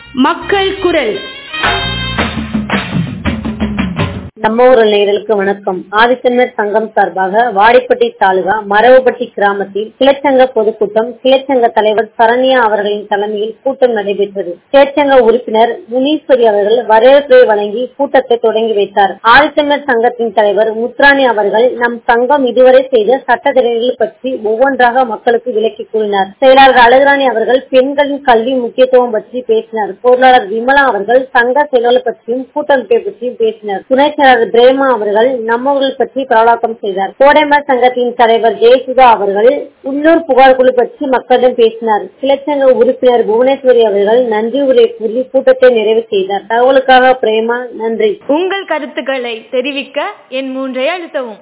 மக்கள் குரல் நம்ம ஊர் நேயர்களுக்கு வணக்கம் ஆதித்தமிழர் சங்கம் சார்பாக வாடிப்பட்டி தாலுகா மரவப்பட்டி கிராமத்தில் கிளச்சங்க பொதுக்கூட்டம் கிளச்சங்க தலைவர் சரண்யா அவர்களின் தலைமையில் கூட்டம் நடைபெற்றது கிளச்சங்க உறுப்பினர் முனீஸ்வரி அவர்கள் வரவேற்பை வழங்கி கூட்டத்தை தொடங்கி வைத்தார் ஆதித்தமிழர் சங்கத்தின் தலைவர் முத்ராணி அவர்கள் நம் சங்கம் இதுவரை செய்த சட்டத்திட்டங்கள் பற்றி ஒவ்வொன்றாக மக்களுக்கு விளக்கி கூறினார் செயலாளர் அழகுராணி அவர்கள் பெண்களின் கல்வி முக்கியத்துவம் பற்றி பேசினார் பொருளாளர் விமலா அவர்கள் சங்க செயலாளர் பற்றியும் கூட்டமைப்பை பற்றியும் பேசினார் துணை செயலாளர் பிரேமா அவர்கள் நம்மவர்கள் பற்றி பிரபலாக்கம் செய்தார் கோடைமர் சங்கத்தின் தலைவர் ஜெயசுதா அவர்கள் உள்ளூர் புகார் குழு பற்றி மக்களிடம் பேசினார் கிளச்சங்க உறுப்பினர் புவனேஸ்வரி அவர்கள் நன்றி உரை கூறி கூட்டத்தை நிறைவு செய்தார் தகவலுக்காக பிரேமா நன்றி உங்கள் கருத்துக்களை தெரிவிக்க என் மூன்றை அழுத்தவும்